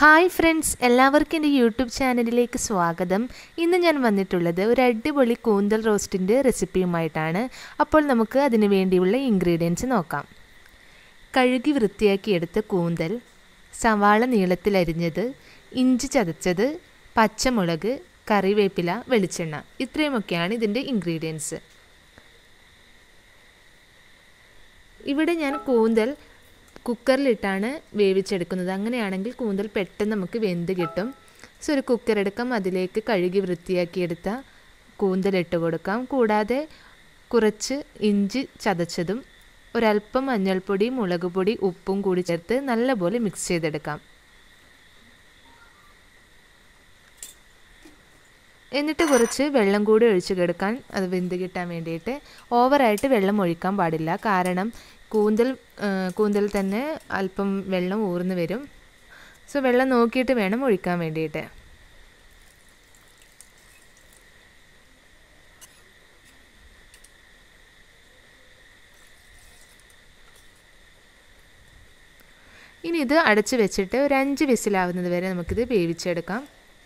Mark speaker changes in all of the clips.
Speaker 1: hi friends എല്ലാവർക്കും എൻ്റെ YouTube ചാനലിലേക്ക് സ്വാഗതം ഇന്ന് ഞാൻ വന്നിട്ടുള്ളത് ഒരു അടിപൊളി കൂന്തൽ റോസ്റ്റിൻ്റെ റെസിപ്പിയുമായിട്ടാണ് അപ്പോൾ നമുക്ക് അതിന് വേണ്ടിയുള്ള ഇൻഗ്രീഡിയൻസ് നോക്കാം കഴുകി വൃത്തിയാക്കിയെടുത്ത കൂന്തൽ സവാള നീളത്തിലരിഞ്ഞത് ഇഞ്ചി ചതച്ചത് പച്ചമുളക് കറിവേപ്പില വെളിച്ചെണ്ണ ഇത്രയുമൊക്കെയാണ് ഇതിൻ്റെ ഇൻഗ്രീഡിയൻസ് ഇവിടെ ഞാൻ കൂന്തൽ കുക്കറിലിട്ടാണ് വേവിച്ചെടുക്കുന്നത് അങ്ങനെയാണെങ്കിൽ കൂന്തൽ പെട്ടെന്ന് നമുക്ക് വെന്ത് കിട്ടും സോ ഒരു കുക്കർ എടുക്കാം അതിലേക്ക് കഴുകി വൃത്തിയാക്കിയെടുത്ത കൂന്തൽ ഇട്ട് കൊടുക്കാം കൂടാതെ കുറച്ച് ഇഞ്ചി ചതച്ചതും ഒരല്പം മഞ്ഞൾപ്പൊടി മുളക് പൊടി ഉപ്പും കൂടി ചേർത്ത് നല്ലപോലെ മിക്സ് ചെയ്തെടുക്കാം എന്നിട്ട് കുറച്ച് വെള്ളം കൂടി ഒഴിച്ച് കിടക്കാൻ അത് വെന്ത് കിട്ടാൻ വേണ്ടിയിട്ട് ഓവറായിട്ട് വെള്ളം ഒഴിക്കാൻ പാടില്ല കാരണം കൂന്തൽ കൂന്തൽ തന്നെ അല്പം വെള്ളം ഊർന്നു വരും സോ വെള്ളം നോക്കിയിട്ട് വേണം ഒഴിക്കാൻ വേണ്ടിയിട്ട് ഇനി ഇത് അടച്ച് വെച്ചിട്ട് ഒരു അഞ്ച് വിസിലാവുന്നത് വരെ നമുക്കിത് വേവിച്ചെടുക്കാം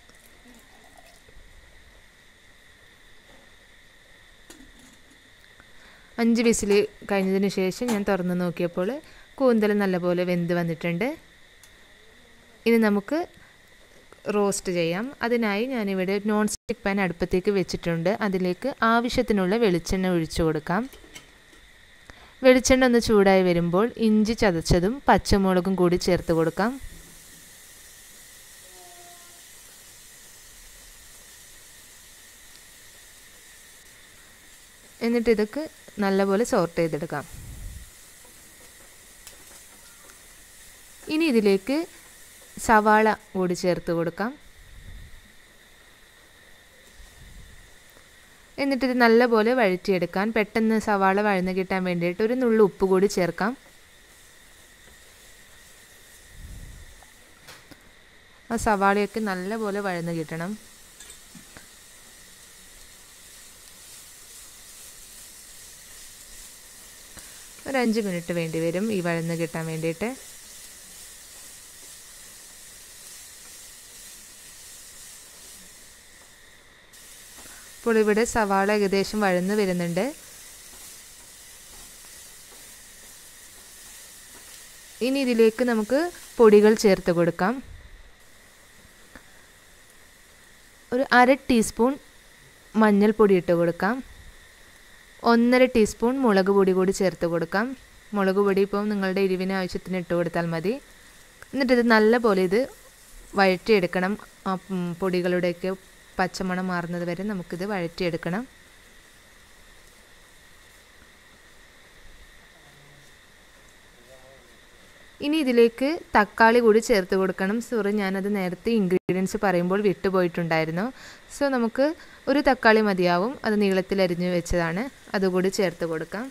Speaker 1: അഞ്ച് വിസിൽ കഴിഞ്ഞതിന് ശേഷം ഞാൻ തുറന്ന് നോക്കിയപ്പോൾ കൂന്തൽ നല്ലപോലെ വെന്ത് വന്നിട്ടുണ്ട് ഇനി നമുക്ക് റോസ്റ്റ് ചെയ്യാം അതിനായി ഞാനിവിടെ നോൺ സ്റ്റിക്ക് പാൻ അടുപ്പത്തേക്ക് വെച്ചിട്ടുണ്ട് അതിലേക്ക് ആവശ്യത്തിനുള്ള വെളിച്ചെണ്ണ ഒഴിച്ചു കൊടുക്കാം വെളിച്ചെണ്ണ ഒന്ന് ചൂടായി വരുമ്പോൾ ഇഞ്ചി ചതച്ചതും പച്ചമുളകും കൂടി ചേർത്ത് കൊടുക്കാം എന്നിട്ട് ഇതൊക്കെ നല്ലപോലെ സോർട്ട് ചെയ്തെടുക്കാം ഇനി ഇതിലേക്ക് സവാള കൂടി ചേർത്ത് കൊടുക്കാം എന്നിട്ട് ഇത് നല്ലപോലെ വഴറ്റിയെടുക്കാൻ പെട്ടെന്ന് സവാള വഴന്ന് കിട്ടാൻ വേണ്ടിയിട്ട് ഒരു നുള്ളു ഉപ്പ് കൂടി ചേർക്കാം ആ സവാളയൊക്കെ നല്ലപോലെ വഴന്ന് കിട്ടണം ഒരു അഞ്ച് മിനിറ്റ് വേണ്ടി വരും ഈ വഴന്ന് കിട്ടാൻ വേണ്ടിയിട്ട് ഇപ്പോൾ ഇവിടെ സവാള ഏകദേശം വഴന്ന് വരുന്നുണ്ട് ഇനി ഇതിലേക്ക് നമുക്ക് പൊടികൾ ചേർത്ത് കൊടുക്കാം ഒരു അര ടീസ്പൂൺ മഞ്ഞൾപ്പൊടി ഇട്ട് കൊടുക്കാം ഒന്നര ടീസ്പൂൺ മുളക് പൊടി കൂടി ചേർത്ത് കൊടുക്കാം മുളക് പൊടി ഇപ്പം നിങ്ങളുടെ എരിവിന് ആവശ്യത്തിന് ഇട്ട് കൊടുത്താൽ മതി എന്നിട്ട് ഇത് നല്ലപോലെ ഇത് വഴറ്റിയെടുക്കണം ആ പൊടികളുടെയൊക്കെ പച്ചമണം മാറുന്നത് വരെ നമുക്കിത് വഴറ്റിയെടുക്കണം ഇനി ഇതിലേക്ക് തക്കാളി കൂടി ചേർത്ത് കൊടുക്കണം സോറി ഞാനത് നേരത്തെ ഇൻഗ്രീഡിയൻസ് പറയുമ്പോൾ വിട്ടുപോയിട്ടുണ്ടായിരുന്നു സോ നമുക്ക് ഒരു തക്കാളി മതിയാവും അത് നീളത്തിൽ അരിഞ്ഞു വെച്ചതാണ് അതുകൂടി ചേർത്ത് കൊടുക്കാം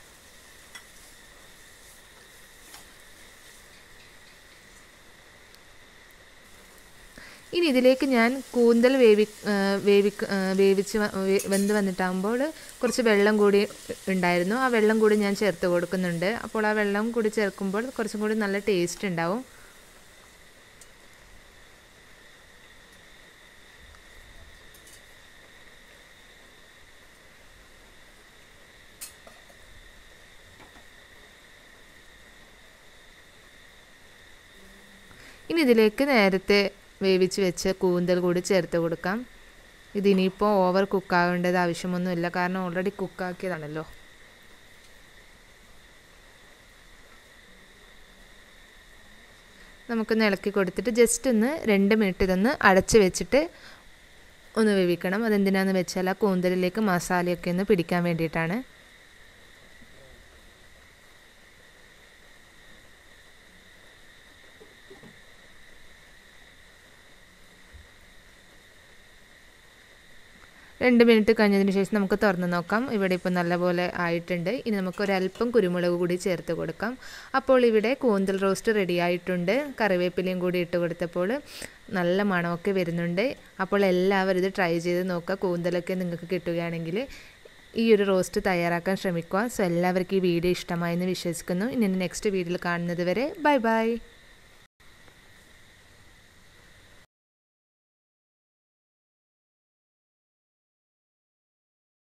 Speaker 1: ഇനി ഇതിലേക്ക് ഞാൻ കൂന്തൽ വേവി വേവി വേവിച്ച് വെന്ത് വന്നിട്ടാകുമ്പോൾ കുറച്ച് വെള്ളം കൂടി ഉണ്ടായിരുന്നു ആ വെള്ളം കൂടി ഞാൻ ചേർത്ത് കൊടുക്കുന്നുണ്ട് അപ്പോൾ ആ വെള്ളം കൂടി ചേർക്കുമ്പോൾ കുറച്ചും കൂടി നല്ല ടേസ്റ്റ് ഉണ്ടാവും ഇനി ഇതിലേക്ക് നേരത്തെ വേവിച്ച് വെച്ച് കൂന്തൽ കൂടി ചേർത്ത് കൊടുക്കാം ഇതിനിയിപ്പോൾ ഓവർ കുക്കാകേണ്ടത് ആവശ്യമൊന്നുമില്ല കാരണം ഓൾറെഡി കുക്കാക്കിയതാണല്ലോ നമുക്കൊന്ന് ഇളക്കി കൊടുത്തിട്ട് ജസ്റ്റ് ഒന്ന് രണ്ട് മിനിറ്റ് ഇതൊന്ന് അടച്ച് വെച്ചിട്ട് ഒന്ന് വേവിക്കണം അതെന്തിനാന്ന് വെച്ചാൽ ആ കൂന്തലിലേക്ക് മസാലയൊക്കെ ഒന്ന് പിടിക്കാൻ വേണ്ടിയിട്ടാണ് രണ്ട് മിനിറ്റ് കഴിഞ്ഞതിന് ശേഷം നമുക്ക് തുറന്ന് നോക്കാം ഇവിടെ ഇപ്പോൾ നല്ലപോലെ ആയിട്ടുണ്ട് ഇനി നമുക്ക് ഒരല്പം കുരുമുളക് കൂടി ചേർത്ത് കൊടുക്കാം അപ്പോൾ ഇവിടെ കൂന്തൽ റോസ്റ്റ് റെഡി ആയിട്ടുണ്ട് കറിവേപ്പിലയും കൂടി ഇട്ട് കൊടുത്തപ്പോൾ നല്ല മണമൊക്കെ വരുന്നുണ്ട് അപ്പോൾ എല്ലാവരും ഇത് ട്രൈ ചെയ്ത് നോക്കുക കൂന്തലൊക്കെ നിങ്ങൾക്ക് കിട്ടുകയാണെങ്കിൽ ഈ ഒരു റോസ്റ്റ് തയ്യാറാക്കാൻ ശ്രമിക്കുക സോ എല്ലാവർക്കും ഈ വീഡിയോ ഇഷ്ടമായെന്ന് വിശ്വസിക്കുന്നു ഇനി നെക്സ്റ്റ് വീഡിയോയിൽ കാണുന്നത് വരെ ബൈ ബൈ